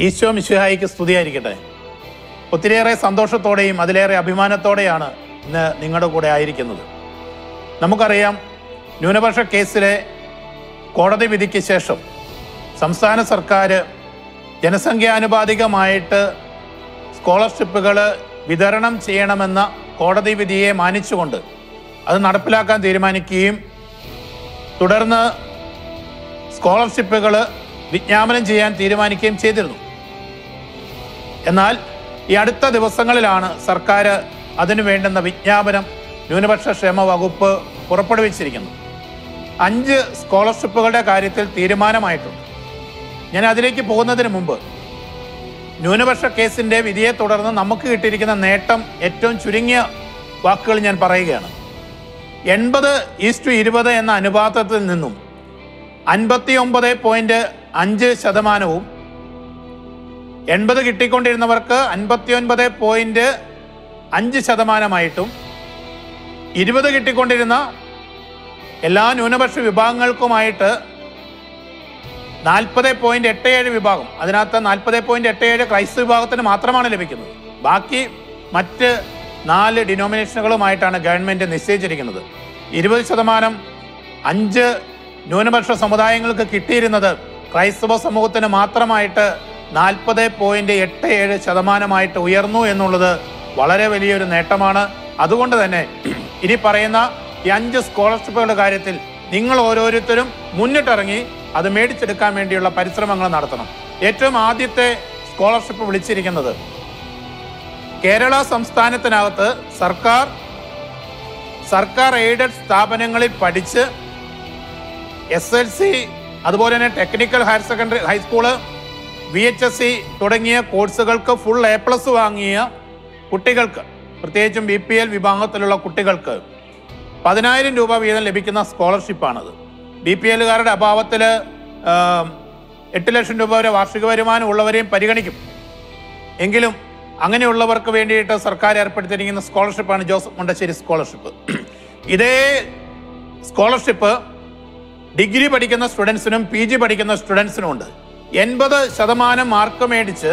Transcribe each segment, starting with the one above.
ഈശോ മിശിഹായിക്ക് സ്തുതിയായിരിക്കട്ടെ ഒത്തിരിയേറെ സന്തോഷത്തോടെയും അതിലേറെ അഭിമാനത്തോടെയാണ് ഇന്ന് നിങ്ങളുടെ കൂടെ ആയിരിക്കുന്നത് നമുക്കറിയാം ന്യൂനപക്ഷ കേസിലെ കോടതി വിധിക്ക് ശേഷം സംസ്ഥാന സർക്കാർ ജനസംഖ്യാനുപാതികമായിട്ട് സ്കോളർഷിപ്പുകൾ വിതരണം ചെയ്യണമെന്ന കോടതി വിധിയെ മാനിച്ചുകൊണ്ട് അത് നടപ്പിലാക്കാൻ തീരുമാനിക്കുകയും തുടർന്ന് സ്കോളർഷിപ്പുകൾ വിജ്ഞാപനം ചെയ്യാൻ തീരുമാനിക്കുകയും ചെയ്തിരുന്നു എന്നാൽ ഈ അടുത്ത ദിവസങ്ങളിലാണ് സർക്കാർ അതിനു വേണ്ടുന്ന വിജ്ഞാപനം ന്യൂനപക്ഷ ക്ഷേമ വകുപ്പ് പുറപ്പെടുവിച്ചിരിക്കുന്നത് അഞ്ച് സ്കോളർഷിപ്പുകളുടെ കാര്യത്തിൽ തീരുമാനമായിട്ടുണ്ട് ഞാൻ അതിലേക്ക് പോകുന്നതിന് മുമ്പ് ന്യൂനപക്ഷ കേസിന്റെ വിധിയെ തുടർന്ന് നമുക്ക് കിട്ടിയിരിക്കുന്ന നേട്ടം ഏറ്റവും ചുരുങ്ങിയ വാക്കുകൾ ഞാൻ പറയുകയാണ് എൺപത് ഈസ്റ്റു ഇരുപത് എന്ന അനുപാതത്തിൽ നിന്നും അൻപത്തി ഒമ്പത് പോയിന്റ് അഞ്ച് ശതമാനവും എൺപത് കിട്ടിക്കൊണ്ടിരുന്നവർക്ക് അൻപത്തി ഒൻപത് പോയിന്റ് അഞ്ച് ശതമാനമായിട്ടും ഇരുപത് കിട്ടിക്കൊണ്ടിരുന്ന എല്ലാ ന്യൂനപക്ഷ വിഭാഗങ്ങൾക്കുമായിട്ട് നാൽപ്പത് പോയിന്റ് എട്ട് ഏഴ് വിഭാഗം അതിനകത്ത് നാൽപ്പത് പോയിന്റ് എട്ട് ഏഴ് ക്രൈസ്തവ വിഭാഗത്തിന് മാത്രമാണ് ലഭിക്കുന്നത് ബാക്കി മറ്റ് നാല് ഡിനോമിനേഷനുകളുമായിട്ടാണ് ഗവൺമെന്റ് നിശ്ചയിച്ചിരിക്കുന്നത് ഇരുപത് ശതമാനം അഞ്ച് ന്യൂനപക്ഷ സമുദായങ്ങൾക്ക് കിട്ടിയിരുന്നത് ക്രൈസ്തവ സമൂഹത്തിന് മാത്രമായിട്ട് നാൽപ്പത് പോയിന്റ് എട്ട് ഏഴ് ശതമാനമായിട്ട് ഉയർന്നു എന്നുള്ളത് വളരെ വലിയൊരു നേട്ടമാണ് അതുകൊണ്ട് തന്നെ ഇനി പറയുന്ന ഈ അഞ്ച് സ്കോളർഷിപ്പുകളുടെ കാര്യത്തിൽ നിങ്ങൾ ഓരോരുത്തരും മുന്നിട്ടിറങ്ങി അത് മേടിച്ചെടുക്കാൻ വേണ്ടിയുള്ള പരിശ്രമങ്ങൾ നടത്തണം ഏറ്റവും ആദ്യത്തെ സ്കോളർഷിപ്പ് വിളിച്ചിരിക്കുന്നത് കേരള സംസ്ഥാനത്തിനകത്ത് സർക്കാർ സർക്കാർ എയ്ഡഡ് സ്ഥാപനങ്ങളിൽ പഠിച്ച് എസ് എൽ സി അതുപോലെ തന്നെ technical higher secondary high school V H S C തുടങ്ങിയ കോഴ്സുകൾക്ക് ഫുൾ എ പ്ലസ് വാങ്ങിയ കുട്ടികൾക്ക് പ്രത്യേകിച്ചും ബി പി എൽ വിഭാഗത്തിലുള്ള കുട്ടികൾക്ക് പതിനായിരം രൂപ വീതം ലഭിക്കുന്ന സ്കോളർഷിപ്പാണത് ബി പി എല്ലുകാരുടെ അഭാവത്തിൽ എട്ട് ലക്ഷം രൂപ വരെ വാർഷിക വരുമാനം ഉള്ളവരെയും പരിഗണിക്കും എങ്കിലും അങ്ങനെയുള്ളവർക്ക് വേണ്ടിയിട്ട് സർക്കാർ ഏർപ്പെടുത്തിയിരിക്കുന്ന സ്കോളർഷിപ്പാണ് ജോസഫ് മുണ്ടശ്ശേരി സ്കോളർഷിപ്പ് ഇതേ സ്കോളർഷിപ്പ് ഡിഗ്രി പഠിക്കുന്ന സ്റ്റുഡൻസിനും പി ജി പഠിക്കുന്ന സ്റ്റുഡൻസിനും ഉണ്ട് എൺപത് ശതമാനം മാർക്ക് മേടിച്ച്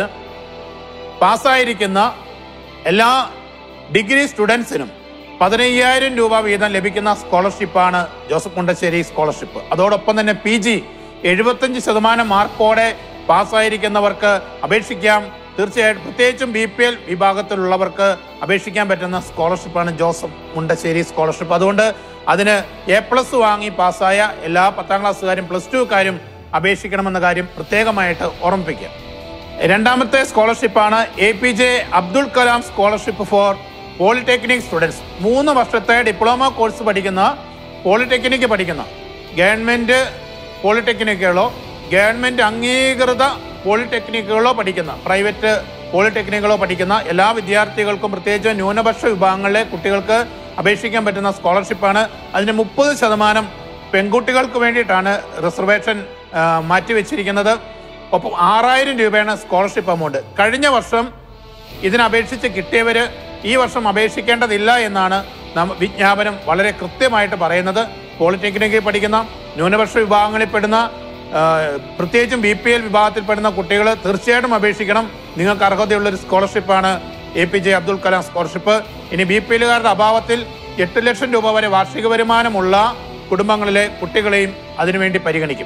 പാസ്സായിരിക്കുന്ന എല്ലാ ഡിഗ്രി സ്റ്റുഡൻസിനും പതിനയ്യായിരം രൂപ വീതം ലഭിക്കുന്ന സ്കോളർഷിപ്പാണ് ജോസഫ് മുണ്ടശ്ശേരി സ്കോളർഷിപ്പ് അതോടൊപ്പം തന്നെ പി ജി എഴുപത്തഞ്ച് ശതമാനം മാർക്കോടെ പാസ്സായിരിക്കുന്നവർക്ക് അപേക്ഷിക്കാം തീർച്ചയായിട്ടും പ്രത്യേകിച്ചും ബി പി എൽ വിഭാഗത്തിലുള്ളവർക്ക് അപേക്ഷിക്കാൻ പറ്റുന്ന സ്കോളർഷിപ്പാണ് ജോസഫ് മുണ്ടശ്ശേരി സ്കോളർഷിപ്പ് അതുകൊണ്ട് അതിന് എ പ്ലസ് വാങ്ങി പാസ്സായ എല്ലാ പത്താം ക്ലാസ്സുകാരും പ്ലസ് ടുക്കാരും അപേക്ഷിക്കണമെന്ന കാര്യം പ്രത്യേകമായിട്ട് ഓർമ്മിപ്പിക്കാം രണ്ടാമത്തെ സ്കോളർഷിപ്പാണ് A P J Abdul Kalam scholarship for polytechnic students മൂന്ന് വർഷത്തെ ഡിപ്ലോമ കോഴ്സ് പഠിക്കുന്ന പോളിടെക്നിക്ക് പഠിക്കുന്ന ഗവൺമെന്റ് പോളിടെക്നിക്കുകളോ ഗവൺമെന്റ് അംഗീകൃത പോളിടെക്നിക്കുകളോ പഠിക്കുന്ന പ്രൈവറ്റ് പോളിടെക്നിക്കുകളോ പഠിക്കുന്ന എല്ലാ വിദ്യാർത്ഥികൾക്കും പ്രത്യേകിച്ച് ന്യൂനപക്ഷ വിഭാഗങ്ങളിലെ കുട്ടികൾക്ക് അപേക്ഷിക്കാൻ പറ്റുന്ന സ്കോളർഷിപ്പാണ് അതിന് മുപ്പത് ശതമാനം പെൺകുട്ടികൾക്ക് വേണ്ടിയിട്ടാണ് റിസർവേഷൻ ആ, മാറ്റിവെച്ചിരിക്കുന്നത് ഒപ്പം ആറായിരം രൂപയാണ് സ്കോളർഷിപ്പ് എമൗണ്ട് കഴിഞ്ഞ വർഷം ഇതിനപേക്ഷിച്ച് കിട്ടിയവര് ഈ വർഷം അപേക്ഷിക്കേണ്ടതില്ല എന്നാണ് നമ്മ വിജ്ഞാപനം വളരെ കൃത്യമായിട്ട് പറയുന്നത് പോളിടെക്നിക്കിൽ പഠിക്കുന്ന ന്യൂനപക്ഷ വിഭാഗങ്ങളിൽ പെടുന്ന ആ, പ്രത്യേകിച്ചും ബി പി എൽ വിഭാഗത്തിൽപ്പെടുന്ന കുട്ടികൾ തീർച്ചയായിട്ടും അപേക്ഷിക്കണം നിങ്ങൾക്ക് അർഹതയുള്ള ഒരു സ്കോളർഷിപ്പാണ് A P J Abdul Kalam scholarship ഇനി ബി പി എല്ലുകാരുടെ അഭാവത്തിൽ എട്ട് ലക്ഷം രൂപ വരെ വാർഷിക വരുമാനമുള്ള കുടുംബങ്ങളിലെ കുട്ടികളെയും അതിനുവേണ്ടി പരിഗണിക്കും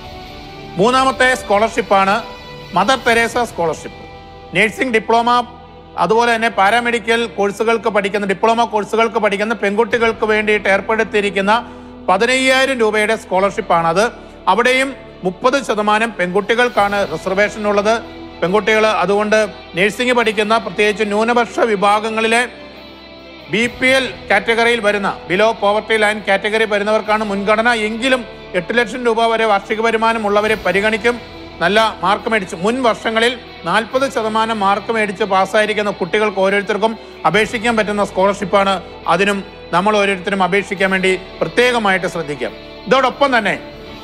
മൂന്നാമത്തെ സ്കോളർഷിപ്പാണ് Mother Teresa scholarship nursing diploma അതുപോലെ തന്നെ പാരാമെഡിക്കൽ കോഴ്സുകൾക്ക് പഠിക്കുന്ന ഡിപ്ലോമ കോഴ്സുകൾക്ക് പഠിക്കുന്ന പെൺകുട്ടികൾക്ക് വേണ്ടിയിട്ട് ഏർപ്പെടുത്തിയിരിക്കുന്ന പതിനയ്യായിരം രൂപയുടെ സ്കോളർഷിപ്പാണ് അത് അവിടെയും മുപ്പത് ശതമാനം പെൺകുട്ടികൾക്കാണ് റിസർവേഷൻ ഉള്ളത് പെൺകുട്ടികൾ അതുകൊണ്ട് നഴ്സിംഗ് പഠിക്കുന്ന പ്രത്യേകിച്ച് ന്യൂനപക്ഷ വിഭാഗങ്ങളിലെ ബി പി എൽ കാറ്റഗറിയിൽ വരുന്ന ബിലോ പോവർട്ടി ലൈൻ കാറ്റഗറി വരുന്നവർക്കാണ് മുൻഗണന എങ്കിലും എട്ട് ലക്ഷം രൂപ വരെ വാർഷിക വരുമാനം ഉള്ളവരെ പരിഗണിക്കും നല്ല മാർക്ക് മേടിച്ച് മുൻ വർഷങ്ങളിൽ നാൽപ്പത് ശതമാനം മാർക്ക് മേടിച്ച് പാസ്സായിരിക്കുന്ന കുട്ടികൾക്ക് ഓരോരുത്തർക്കും അപേക്ഷിക്കാൻ പറ്റുന്ന സ്കോളർഷിപ്പാണ് അതിനും നമ്മൾ ഓരോരുത്തരും അപേക്ഷിക്കാൻ വേണ്ടി പ്രത്യേകമായിട്ട് ശ്രദ്ധിക്കാം ഇതോടൊപ്പം തന്നെ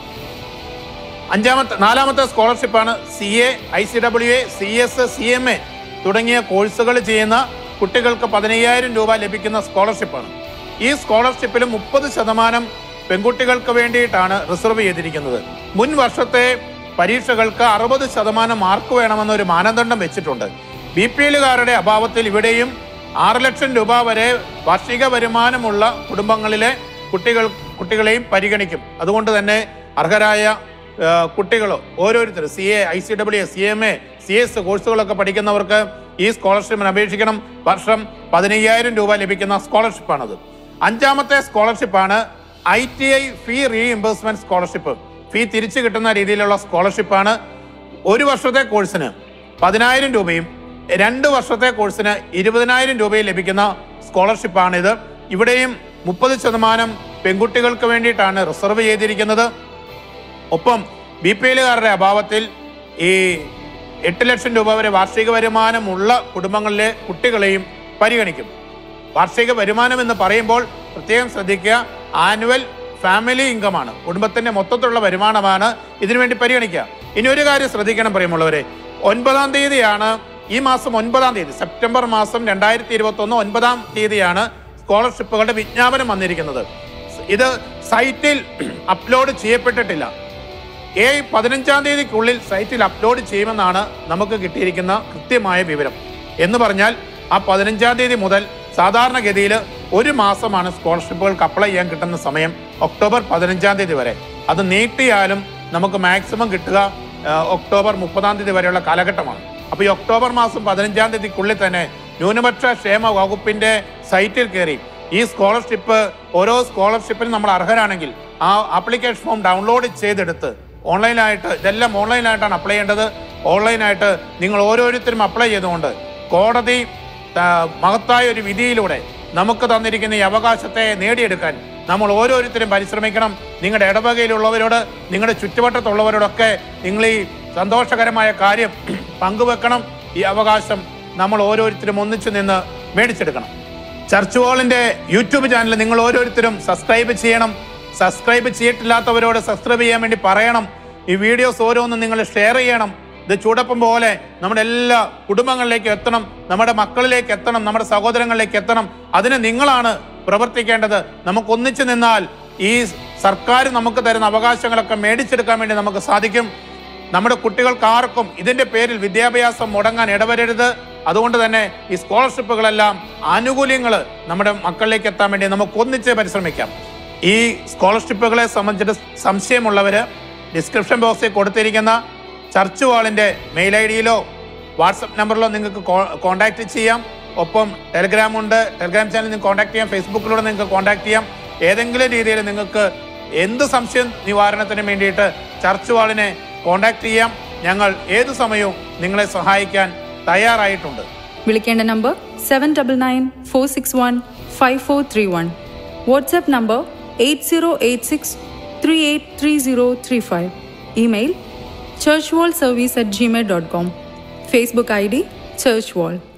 അഞ്ചാമത്തെ നാലാമത്തെ സ്കോളർഷിപ്പാണ് C A I C W A C S C M A തുടങ്ങിയ കോഴ്സുകൾ ചെയ്യുന്ന കുട്ടികൾക്ക് പതിനയ്യായിരം രൂപ ലഭിക്കുന്ന സ്കോളർഷിപ്പാണ് ഈ സ്കോളർഷിപ്പിൽ മുപ്പത് ശതമാനം പെൺകുട്ടികൾക്ക് വേണ്ടിയിട്ടാണ് റിസർവ് ചെയ്തിരിക്കുന്നത് മുൻ വർഷത്തെ പരീക്ഷകൾക്ക് അറുപത് ശതമാനം മാർക്ക് വേണമെന്നൊരു മാനദണ്ഡം വെച്ചിട്ടുണ്ട് ബി പി എല്ലുകാരുടെ അഭാവത്തിൽ ഇവിടെയും ആറ് ലക്ഷം രൂപ വരെ വാർഷിക വരുമാനമുള്ള കുടുംബങ്ങളിലെ കുട്ടികൾ കുട്ടികളെയും പരിഗണിക്കും അതുകൊണ്ട് തന്നെ അർഹരായ കുട്ടികൾ ഓരോരുത്തരും C A I C W C M A C S കോഴ്സുകളൊക്കെ പഠിക്കുന്നവർക്ക് ഈ സ്കോളർഷിപ്പിന് അപേക്ഷിക്കണം വർഷം പതിനയ്യായിരം രൂപ ലഭിക്കുന്ന സ്കോളർഷിപ്പാണത് അഞ്ചാമത്തെ സ്കോളർഷിപ്പാണ് I T I fee reimbursement scholarship fee തിരിച്ചു കിട്ടുന്ന രീതിയിലുള്ള സ്കോളർഷിപ്പാണ് ഒരു വർഷത്തെ കോഴ്സിന് പതിനായിരം രൂപയും രണ്ട് വർഷത്തെ കോഴ്സിന് ഇരുപതിനായിരം രൂപയും ലഭിക്കുന്ന സ്കോളർഷിപ്പാണിത് ഇവിടെയും മുപ്പത് ശതമാനം പെൺകുട്ടികൾക്ക് വേണ്ടിയിട്ടാണ് റിസർവ് ചെയ്തിരിക്കുന്നത് ഒപ്പം ബി പി എല്ലുകാരുടെ അഭാവത്തിൽ ഈ എട്ട് ലക്ഷം രൂപ വരെ വാർഷിക വരുമാനമുള്ള കുടുംബങ്ങളിലെ കുട്ടികളെയും പരിഗണിക്കും വാർഷിക വരുമാനം എന്ന് പറയുമ്പോൾ പ്രത്യേകം ശ്രദ്ധിക്കുക ആനുവൽ ഫാമിലി ഇൻകമാണ് കുടുംബത്തിന്റെ മൊത്തത്തിലുള്ള വരുമാനമാണ് ഇതിനുവേണ്ടി പരിഗണിക്കുക ഇനി ഒരു കാര്യം ശ്രദ്ധിക്കണം പറയുമുള്ളവരെ ഒൻപതാം തീയതിയാണ് ഈ മാസം ഒൻപതാം തീയതി സെപ്റ്റംബർ മാസം രണ്ടായിരത്തി ഇരുപത്തി ഒന്ന് ഒൻപതാം തീയതിയാണ് സ്കോളർഷിപ്പുകളുടെ വിജ്ഞാപനം വന്നിരിക്കുന്നത് ഇത് സൈറ്റിൽ അപ്ലോഡ് ചെയ്യപ്പെട്ടിട്ടില്ല ഏ പതിനഞ്ചാം തീയതിക്കുള്ളിൽ സൈറ്റിൽ അപ്ലോഡ് ചെയ്യുമെന്നാണ് നമുക്ക് കിട്ടിയിരിക്കുന്ന കൃത്യമായ വിവരം എന്ന് പറഞ്ഞാൽ ആ പതിനഞ്ചാം തീയതി മുതൽ സാധാരണഗതിയിൽ ഒരു മാസമാണ് സ്കോളർഷിപ്പുകൾക്ക് അപ്ലൈ ചെയ്യാൻ കിട്ടുന്ന സമയം ഒക്ടോബർ പതിനഞ്ചാം തീയതി വരെ അത് നീട്ടിയാലും നമുക്ക് മാക്സിമം കിട്ടുക ആ, ഒക്ടോബർ മുപ്പതാം തീയതി വരെയുള്ള കാലഘട്ടമാണ് അപ്പോൾ ഈ ഒക്ടോബർ മാസം പതിനഞ്ചാം തീയതിക്കുള്ളിൽ തന്നെ ന്യൂനപക്ഷ ക്ഷേമ വകുപ്പിന്റെ സൈറ്റിൽ കയറി ഈ സ്കോളർഷിപ്പ് ഓരോ സ്കോളർഷിപ്പിനും നമ്മൾ അർഹരാണെങ്കിൽ ആ ആപ്ലിക്കേഷൻ ഫോം ഡൗൺലോഡ് ചെയ്തെടുത്ത് ഓൺലൈനായിട്ട് ഇതെല്ലാം ഓൺലൈനായിട്ടാണ് അപ്ലൈ ചെയ്യേണ്ടത് ഓൺലൈനായിട്ട് നിങ്ങൾ ഓരോരുത്തരും അപ്ലൈ ചെയ്തുകൊണ്ട് കോടതി ആ, മഹത്തായ ഒരു വിധിയിലൂടെ നമുക്ക് തന്നിരിക്കുന്ന ഈ അവകാശത്തെ നേടിയെടുക്കാൻ നമ്മൾ ഓരോരുത്തരും പരിശ്രമിക്കണം നിങ്ങളുടെ ഇടവകയിലുള്ളവരോട് നിങ്ങളുടെ ചുറ്റുവട്ടത്തുള്ളവരോടൊക്കെ നിങ്ങൾ ഈ സന്തോഷകരമായ കാര്യം പങ്കുവെക്കണം ഈ അവകാശം നമ്മൾ ഓരോരുത്തരും ഒന്നിച്ചു നിന്ന് മേടിച്ചെടുക്കണം ചർച്ച് ഹോളിന്റെ യൂട്യൂബ് ചാനൽ നിങ്ങൾ ഓരോരുത്തരും സബ്സ്ക്രൈബ് ചെയ്യണം സബ്സ്ക്രൈബ് ചെയ്തിട്ടില്ലാത്തവരോട് സബ്സ്ക്രൈബ് ചെയ്യാൻ വേണ്ടി പറയണം ഈ വീഡിയോസ് ഓരോന്നും നിങ്ങൾ ഷെയർ ചെയ്യണം ഇത് ചൂടപ്പം പോലെ നമ്മുടെ എല്ലാ കുടുംബങ്ങളിലേക്ക് എത്തണം നമ്മുടെ മക്കളിലേക്ക് എത്തണം നമ്മുടെ സഹോദരങ്ങളിലേക്ക് എത്തണം അതിന് നിങ്ങളാണ് പ്രവർത്തിക്കേണ്ടത് നമുക്ക് ഒന്നിച്ചു നിന്നാൽ ഈ സർക്കാർ നമുക്ക് തരുന്ന അവകാശങ്ങളൊക്കെ മേടിച്ചെടുക്കാൻ വേണ്ടി നമുക്ക് സാധിക്കും നമ്മുടെ കുട്ടികൾക്ക് ആർക്കും ഇതിന്റെ പേരിൽ വിദ്യാഭ്യാസം മുടങ്ങാൻ ഇടവരരുത് അതുകൊണ്ട് തന്നെ ഈ സ്കോളർഷിപ്പുകളെല്ലാം ആനുകൂല്യങ്ങൾ നമ്മുടെ മക്കളിലേക്ക് എത്താൻ വേണ്ടി നമുക്ക് ഒന്നിച്ച് പരിശ്രമിക്കാം ഈ സ്കോളർഷിപ്പുകളെ സംബന്ധിച്ചിട്ട് സംശയമുള്ളവര് ഡിസ്ക്രിപ്ഷൻ ബോക്സിൽ കൊടുത്തിരിക്കുന്ന ചർച്ച് വാളിന്റെ മെയിൽ ഐ ഡിയിലോ വാട്സപ്പ് നമ്പറിലോ നിങ്ങൾക്ക് കോൺടാക്ട് ചെയ്യാം ഒപ്പം ടെലിഗ്രാം ഉണ്ട് ടെലിഗ്രാം ചാനൽ നിങ്ങൾക്ക് കോൺടാക്ട് ചെയ്യാം ഫേസ്ബുക്കിലൂടെ നിങ്ങൾക്ക് കോൺടാക്ട് ചെയ്യാം ഏതെങ്കിലും രീതിയിൽ നിങ്ങൾക്ക് എന്ത് സംശയം നിവാരണത്തിന് വേണ്ടിയിട്ട് ചർച്ച് വാളിനെ കോൺടാക്ട് ചെയ്യാം ഞങ്ങൾ ഏതു സമയവും നിങ്ങളെ സഹായിക്കാൻ തയ്യാറായിട്ടുണ്ട് വിളിക്കേണ്ട number seven double nine four six one five four three one WhatsApp number eight zero eight six three eight three zero three five email church wall service at Gmail dot com Facebook I D church wall